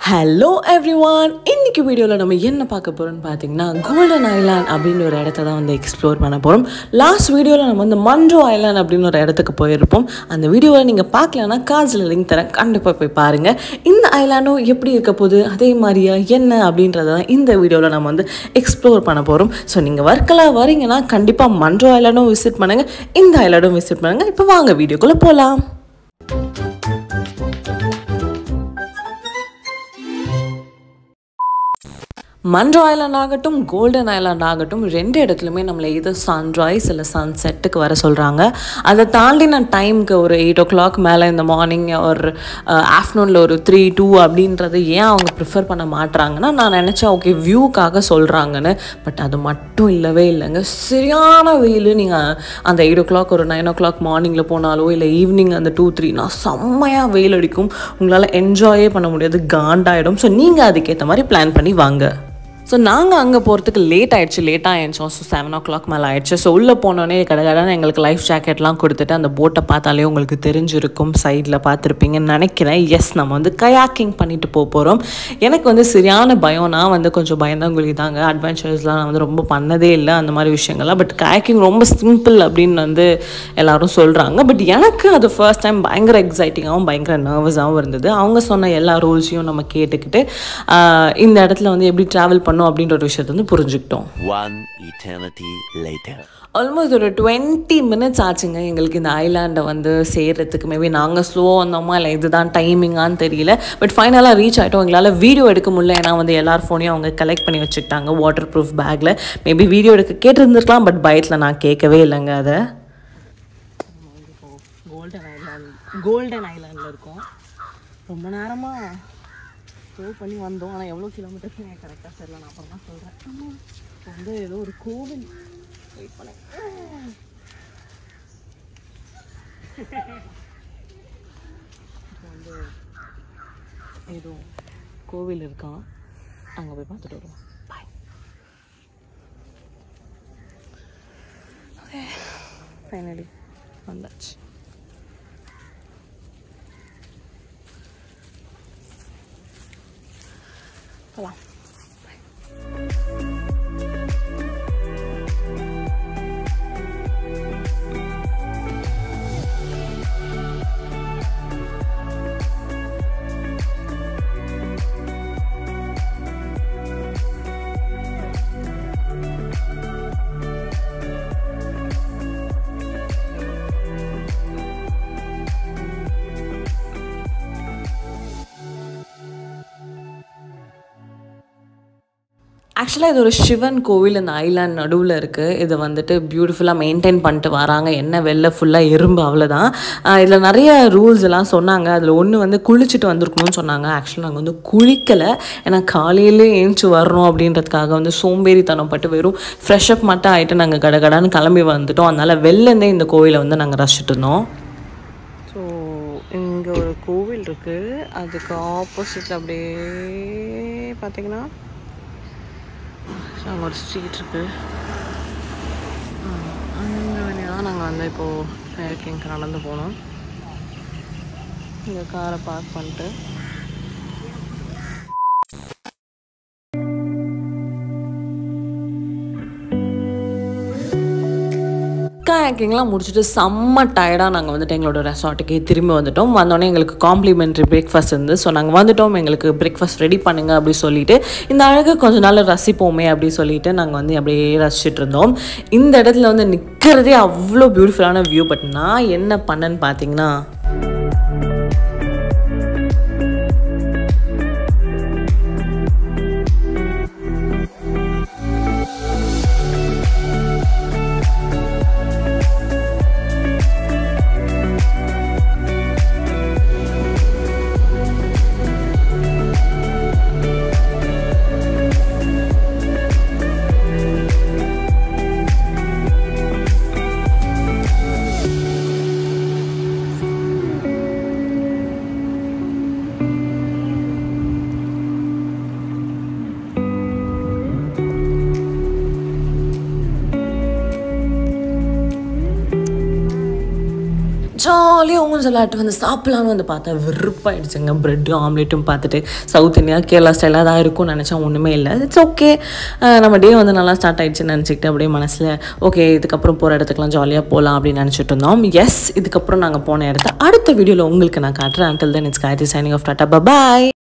Hello everyone இன்னைக்கு வீடியோவில் நம்ம என்ன பார்க்க போகிறோம்னு பார்த்தீங்கன்னா கோல்டன் ஐலாண்ட் அப்படின்னு ஒரு இடத்த தான் வந்து எக்ஸ்ப்ளோர் பண்ண போகிறோம் லாஸ்ட் வீடியோவில் நம்ம வந்து மன்றோ ஐலாண்ட் அப்படின்னு ஒரு இடத்துக்கு போயிருப்போம் அந்த வீடியோவில் நீங்கள் பார்க்கலன்னா காசில் லிங்க் தரேன் கண்டிப்பாக போய் பாருங்கள் இந்த ஐலாண்டும் எப்படி இருக்க போகுது அதே மாதிரியா என்ன அப்படின்றத தான் இந்த வீடியோவில் நம்ம வந்து எக்ஸ்ப்ளோர் பண்ண போகிறோம் ஸோ நீங்கள் ஒர்க்கெல்லாம் வரீங்கன்னா கண்டிப்பாக மன்றோ ஐலாண்டும் விசிட் பண்ணுங்கள் இந்த ஐலாண்டும் விசிட் பண்ணுங்கள் இப்போ வாங்க வீடியோக்குள்ளே போகலாம் மன்றோ ஐலாண்ட் ஆகட்டும் கோல்டன் ஐலாண்ட் ஆகட்டும் ரெண்டு இடத்துலையுமே நம்மளை இது சன்ரைஸ் இல்லை சன் செட்டுக்கு வர சொல்கிறாங்க அதை தாண்டின டைமுக்கு ஒரு எயிட் ஓ கிளாக் மேலே இந்த மார்னிங் ஒரு ஆஃப்டர்நூனில் ஒரு த்ரீ டூ அப்படின்றது ஏன் அவங்க ப்ரிஃபர் பண்ண மாட்றாங்கன்னா நான் நினச்சேன் ஓகே வியூக்காக சொல்கிறாங்கன்னு பட் அது மட்டும் இல்லவே இல்லைங்க சரியான வெயில் நீங்கள் அந்த எயிட் ஓ கிளாக் ஒரு நைன் ஓ கிளாக் மார்னிங்கில் போனாலோ இல்லை ஈவினிங் அந்த டூ த்ரீனா செம்மையாக வெயில் அடிக்கும் உங்களால் என்ஜாயே பண்ண முடியாது காண்டாயிடும் ஸோ நீங்கள் அதுக்கேற்ற மாதிரி பிளான் பண்ணி வாங்க ஸோ நாங்கள் அங்கே போகிறதுக்கு லேட் ஆயிடுச்சு லேட்டாக ஆயிடுச்சோம் ஸோ செவன் ஓ கிளாக் மேலே ஆயிடுச்சு ஸோ உள்ளே போனோடனே கடகடன்னு எங்களுக்கு லைஃப் ஜாக்கெட்லாம் கொடுத்துட்டு அந்த போட்டை பார்த்தாலே உங்களுக்கு தெரிஞ்சிருக்கும் சைடில் பார்த்துருப்பீங்கன்னு நினைக்கிறேன் எஸ் நம்ம வந்து கயாக்கிங் பண்ணிட்டு போக போகிறோம் எனக்கு வந்து சரியான பயம் நான் வந்து கொஞ்சம் பயந்தாங்குழி தாங்க அட்வென்ச்சர்ஸ்லாம் நான் வந்து ரொம்ப பண்ணதே இல்லை அந்த மாதிரி விஷயங்கள்லாம் பட் கயாக்கிங் ரொம்ப சிம்பிள் அப்படின்னு வந்து எல்லாரும் சொல்கிறாங்க பட் எனக்கு அது ஃபர்ஸ்ட் டைம் பயங்கர எக்ஸைட்டிங்காகவும் பயங்கர நர்வஸாகவும் இருந்தது அவங்க சொன்ன எல்லா ரூல்ஸையும் நம்ம கேட்டுக்கிட்டு ஆஹ், இந்த இடத்துல வந்து எப்படி ட்ராவல் பண்ணும் அப்படின்ற ஒரு விஷயத்தை வந்து புரிஞ்சுக்கிட்டோம் One eternity later. ஆல்மோஸ்ட் ஒரு டுவெண்ட்டி மினிட்ஸ் ஆச்சுங்க எங்களுக்கு இந்த ஐலாண்டை வந்து சேர்றதுக்கு மேபி நாங்கள் ஸ்லோவாக வந்தோமா இல்லை இதுதான் டைமிங்கான்னு தெரியல பட் ஃபைனலாக ரீச் ஆகிட்டோம் எங்களால் வீடியோ எடுக்க முடியல ஏன்னா வந்து எல்லார் ஃபோனையும் அவங்க கலெக்ட் பண்ணி வச்சுக்கிட்டாங்க வாட்டர் ப்ரூஃப் பேக்கில் மேபி வீடியோ எடுக்க கேட்டிருந்துருக்கலாம் பட் பயத்தில் நான் கேட்கவே இல்லைங்க அதை கோல்டன் ஐலாண்ட் கோல்டன் ஐலாண்டில் இருக்கோம் ரொம்ப நேரமாக ஸ்டோ பண்ணி வந்தோம் ஆனால் எவ்வளோ கிலோமீட்டர்ஸ் எனக்கு கரெக்டாக தெரியல நான் அப்புறம் தான் சொல்கிறேன் இப்போ வந்து ஏதோ ஒரு கோவில் வெயிட் பண்ணேன் இப்போ வந்து ஏதோ கோவில் இருக்கான் அங்கே போய் பார்த்துட்டு வருவோம் பாய் ஓகே ஃபைனலி வந்தாச்சு போகலாம் ஆக்சுவலாக இது ஒரு சிவன் கோவில் இந்த ஐலாண்ட் நடுவில் இருக்குது இது வந்துட்டு பியூட்டிஃபுல்லாக மெயின்டைன் பண்ணிட்டு வராங்க என்ன வெளில ஃபுல்லாக எறும்பு அவ்வளோதான் இதில் நிறைய ரூல்ஸ் எல்லாம் சொன்னாங்க அதில் ஒன்று வந்து குளிச்சுட்டு வந்திருக்கணும்னு சொன்னாங்க ஆக்சுவலாக நாங்கள் வந்து குளிக்கலை ஏன்னா காலையிலே ஏஞ்சி வரணும் அப்படின்றதுக்காக வந்து சோம்பேறித்தனம் பட்டு வெறும் ஃப்ரெஷ் அப் மட்டும் ஆகிட்டு நாங்கள் கடகடான்னு கிளம்பி வந்துட்டோம் அதனால் வெளிலேருந்தே இந்த கோவிலை வந்து நாங்கள் ரசிச்சுட்டு இருந்தோம் ஸோ இங்கே ஒரு கோவில் இருக்குது அதுக்கு ஆப்போசிட்டில் அப்படியே பார்த்தீங்கன்னா அங்கே ஒரு ஸ்ட்ரீட் இருக்கு அங்கே வழியாக தான் நாங்கள் வந்து இப்போது ட்ரைக்கிங்க்கு நடந்து போனோம் இங்கே காரை பார்க் பண்ணிட்டு கயாக்கிங்லாம் முடிச்சுட்டு செம்ம டயர்டாக நாங்கள் வந்துட்டு எங்களோட ரெசார்ட்டுக்கே திரும்பி வந்துட்டோம் வந்தோடனே எங்களுக்கு காம்ப்ளிமெண்ட்ரி பிரேக்ஃபாஸ்ட் இருந்து ஸோ நாங்கள் வந்துட்டோம் எங்களுக்கு பிரேக்ஃபாஸ்ட் ரெடி பண்ணுங்க அப்படி சொல்லிட்டு இந்த அழகை கொஞ்ச நாள் ரசிப்போமே அப்படி சொல்லிட்டு நாங்கள் வந்து அப்படியே ரசிச்சுட்டு இருந்தோம் இந்த இடத்துல வந்து நிற்கிறதே அவ்வளோ பியூட்டிஃபுல்லான வியூ பட் நான் என்ன பண்ணேன்னு பார்த்தீங்கன்னா ஜாலியாக சொல்லாட்டு வந்து சாப்பிடலான்னு வந்து பார்த்தேன் வெறுப்பாயிடுச்சுங்க ப்ரெட்டும் ஆம்லேட்டும் பார்த்துட்டு சவுத் இந்தியா கேரளா ஸ்டைலாக தான் இருக்கும்னு நினச்சா ஒன்றுமே இல்லை இட்ஸ் ஓகே நம்ம டே வந்து நல்லா ஸ்டார்ட் ஆயிடுச்சுன்னு நினச்சிக்கிட்டு அப்படியே மனசில் ஓகே இதுக்கப்புறம் போகிற இடத்துக்குலாம் ஜாலியாக போகலாம் அப்படின்னு நினச்சிட்டு இருந்தோம் எஸ் இதுக்கப்புறம் நாங்கள் போன இடத்த அடுத்த வீடியோவில் உங்களுக்கு நான் காட்டுறேன் until then it's Gayathri signing off tata bye